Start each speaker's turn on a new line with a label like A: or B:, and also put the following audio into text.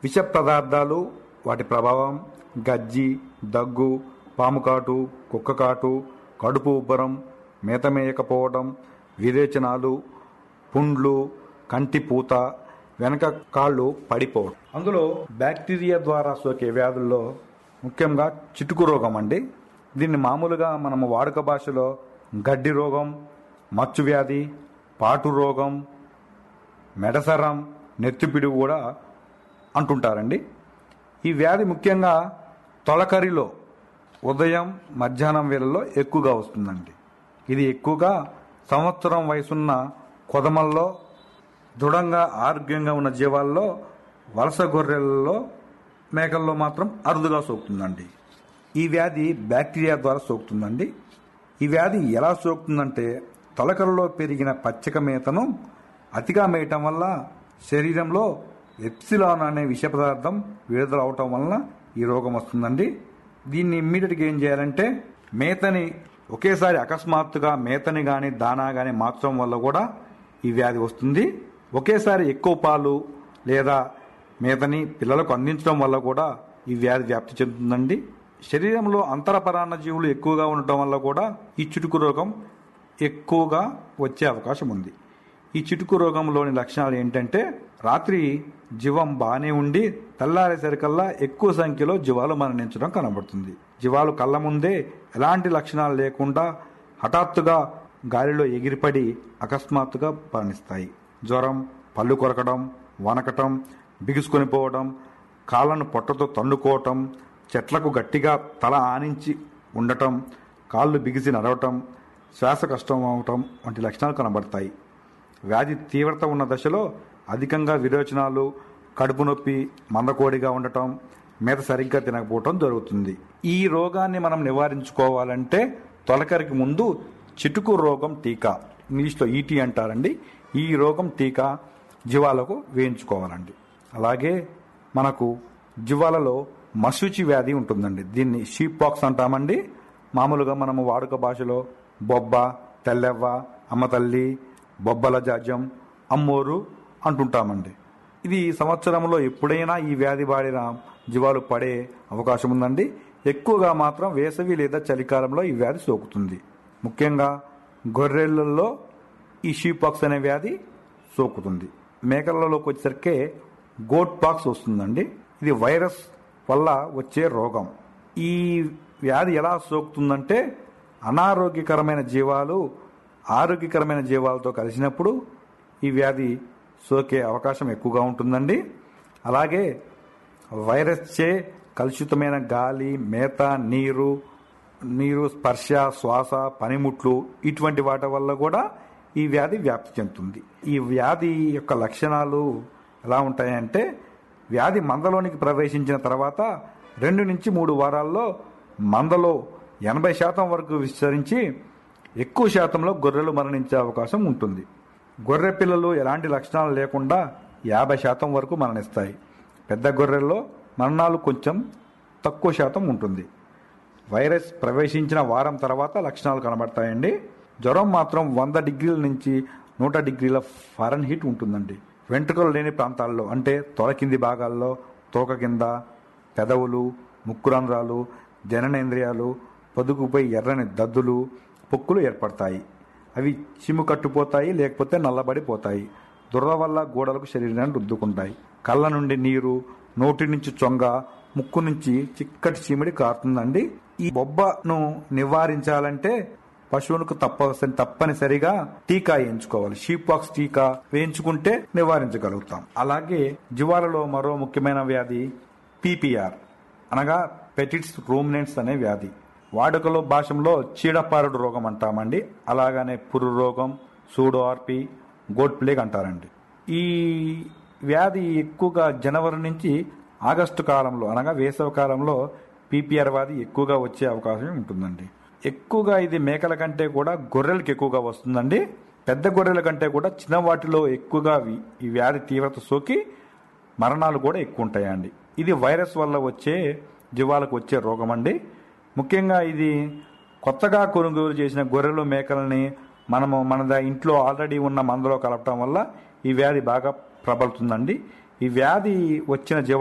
A: విష పదార్థాలు వాటి ప్రభావం గజ్జి దగ్గు పాము కాటు కుక్క కాటు కడుపు ఉబ్బరం మేత మేయకపోవడం విరేచనాలు పుండ్లు కంటి పూత వెనక కాళ్ళు పడిపోవడం అందులో బ్యాక్టీరియా ద్వారా సోకే వ్యాధుల్లో ముఖ్యంగా చిటుకు రోగం అండి దీన్ని మామూలుగా మనము వాడుక భాషలో గడ్డి రోగం మచ్చు వ్యాధి పాటు రోగం మెడసరం నెత్తిపిడి కూడా అంటుంటారండి ఈ వ్యాధి ముఖ్యంగా తొలకరిలో ఉదయం మధ్యాహ్నం వేళల్లో ఎక్కువగా వస్తుందండి ఇది ఎక్కువగా సంవత్సరం వయసున్న కొదమల్లో దృఢంగా ఆరోగ్యంగా ఉన్న జీవాల్లో వలస గొర్రెలలో మేకల్లో మాత్రం అరుదుగా సోకుతుందండి ఈ వ్యాధి బ్యాక్టీరియా ద్వారా సోకుతుందండి ఈ వ్యాధి ఎలా సోకుతుందంటే తొలకలలో పెరిగిన పచ్చిక మేతను అతిగా మేయటం వల్ల శరీరంలో ఎప్సిలాన్ అనే విష పదార్థం విడుదల అవటం వలన ఈ రోగం వస్తుందండి దీన్ని ఇమ్మీడియట్గా ఏం చేయాలంటే మేతని ఒకేసారి అకస్మాత్తుగా మేతని కానీ దానా కానీ మార్చడం వల్ల కూడా ఈ వ్యాధి వస్తుంది ఒకేసారి ఎక్కువ పాలు లేదా మేతని పిల్లలకు అందించడం వల్ల కూడా ఈ వ్యాధి వ్యాప్తి చెందుతుందండి శరీరంలో అంతరపరాన్న జీవులు ఎక్కువగా ఉండటం వల్ల కూడా ఈ చిటుకు రోగం ఎక్కువగా వచ్చే అవకాశం ఉంది ఈ చిటుకు రోగంలోని లక్షణాలు ఏంటంటే రాత్రి జీవం బాగానే ఉండి తెల్లారేసరికల్లా ఎక్కువ సంఖ్యలో జీవాలు మరణించడం కనబడుతుంది జీవాలు కళ్ళ ముందే ఎలాంటి లక్షణాలు లేకుండా హఠాత్తుగా గాలిలో ఎగిరిపడి అకస్మాత్తుగా మరణిస్తాయి జ్వరం పళ్ళు కొరకడం వనకటం బిగుసుకొని పోవడం కాళ్ళను పొట్టతో తన్నుకోవటం చెట్లకు గట్టిగా తల ఆనించి ఉండటం కాళ్ళు బిగిసి నడవటం శ్వాస కష్టం అవటం వంటి లక్షణాలు కనబడతాయి వ్యాధి తీవ్రత ఉన్న దశలో అధికంగా విరోచనాలు కడుపు నొప్పి మందకోడిగా ఉండటం మేత సరిగ్గా తినకపోవటం జరుగుతుంది ఈ రోగాన్ని మనం నివారించుకోవాలంటే తొలకరికి ముందు చిటుకు రోగం టీకా ఇంగ్లీష్లో ఈటీ అంటారండి ఈ రోగం టీకా జీవాలకు వేయించుకోవాలండి అలాగే మనకు జీవాలలో మసూచి వ్యాధి ఉంటుందండి దీన్ని షీప్ పాక్స్ అంటామండి మామూలుగా మనము వాడుక భాషలో బొబ్బ తెల్లెవ్వ అమ్మతల్లి బొబ్బల జాజ్యం అమ్మోరు అంటుంటామండి ఇది సంవత్సరంలో ఎప్పుడైనా ఈ వ్యాధి బాడిన జీవాలు పడే అవకాశం ఉందండి ఎక్కువగా మాత్రం వేసవి లేదా చలికాలంలో ఈ వ్యాధి సోకుతుంది ముఖ్యంగా గొర్రెలలో ఈ షీపాక్స్ అనే వ్యాధి సోకుతుంది మేకలలోకి వచ్చేసరికి గోట్ పాక్స్ వస్తుందండి ఇది వైరస్ వల్ల వచ్చే రోగం ఈ వ్యాధి ఎలా సోకుతుందంటే అనారోగ్యకరమైన జీవాలు ఆరోగ్యకరమైన జీవాలతో కలిసినప్పుడు ఈ వ్యాధి సోకే అవకాశం ఎక్కువగా ఉంటుందండి అలాగే వైరస్ చే కలుషితమైన గాలి మేత నీరు నీరు స్పర్శ శ్వాస పనిముట్లు ఇటువంటి వాటి వల్ల కూడా ఈ వ్యాధి వ్యాప్తి చెందుతుంది ఈ వ్యాధి యొక్క లక్షణాలు ఎలా ఉంటాయంటే వ్యాధి మందలోనికి ప్రవేశించిన తర్వాత రెండు నుంచి మూడు వారాల్లో మందలో ఎనభై శాతం వరకు విస్తరించి ఎక్కువ శాతంలో గొర్రెలు మరణించే అవకాశం ఉంటుంది గొర్రె పిల్లలు ఎలాంటి లక్షణాలు లేకుండా యాభై శాతం వరకు మరణిస్తాయి పెద్ద గొర్రెల్లో మరణాలు కొంచెం తక్కువ శాతం ఉంటుంది వైరస్ ప్రవేశించిన వారం తర్వాత లక్షణాలు కనబడతాయండి జ్వరం మాత్రం వంద డిగ్రీల నుంచి నూట డిగ్రీల ఫారెన్ హీట్ ఉంటుందండి వెంట్రుకలు లేని ప్రాంతాల్లో అంటే తొల కింది భాగాల్లో తోక కింద పెదవులు ముక్కురంధ్రాలు జననేంద్రియాలు పొదుగుపై ఎర్రని దద్దులు పొక్కులు ఏర్పడతాయి అవి చిమ్ము కట్టుపోతాయి లేకపోతే నల్లబడిపోతాయి దురద వల్ల గోడలకు శరీరాన్ని రుద్దుకుంటాయి కళ్ళ నుండి నీరు నోటి నుంచి చొంగ ముక్కు నుంచి చిక్కటి చీమిడి కారుతుందండి ఈ బొబ్బను నివారించాలంటే పశువులకు తప్పని తప్పనిసరిగా టీకా వేయించుకోవాలి షీప్ పాక్స్ టీకా వేయించుకుంటే నివారించగలుగుతాం అలాగే జీవాలలో మరో ముఖ్యమైన వ్యాధి పీపీఆర్ అనగా పెటిట్స్ రూమినెంట్స్ అనే వ్యాధి వాడుకలో భాషలో చీడపారుడు రోగం అంటామండి అలాగనే పురు రోగం సూడో ఆర్పి గోట్ ప్లేగ్ అంటారండి ఈ వ్యాధి ఎక్కువగా జనవరి నుంచి ఆగస్టు కాలంలో అనగా వేసవి కాలంలో పీపీఆర్ వ్యాధి ఎక్కువగా వచ్చే అవకాశం ఉంటుందండి ఎక్కువగా ఇది మేకల కంటే కూడా గొర్రెలకు ఎక్కువగా వస్తుందండి పెద్ద గొర్రెల కంటే కూడా చిన్న వాటిలో ఎక్కువగా వి- ఈ వ్యాధి తీవ్రత సోకి మరణాలు కూడా ఎక్కువ ఉంటాయండి ఇది వైరస్ వల్ల వచ్చే జీవాలకు వచ్చే రోగం అండి ముఖ్యంగా ఇది కొత్తగా కొనుగోలు చేసిన గొర్రెలు మేకలని మనము మన ద- ఇంట్లో ఆల్రెడీ ఉన్న మందులో కలపటం వల్ల ఈ వ్యాధి బాగా ప్రబలుతుందండి ఈ వ్యాధి వచ్చిన జీవ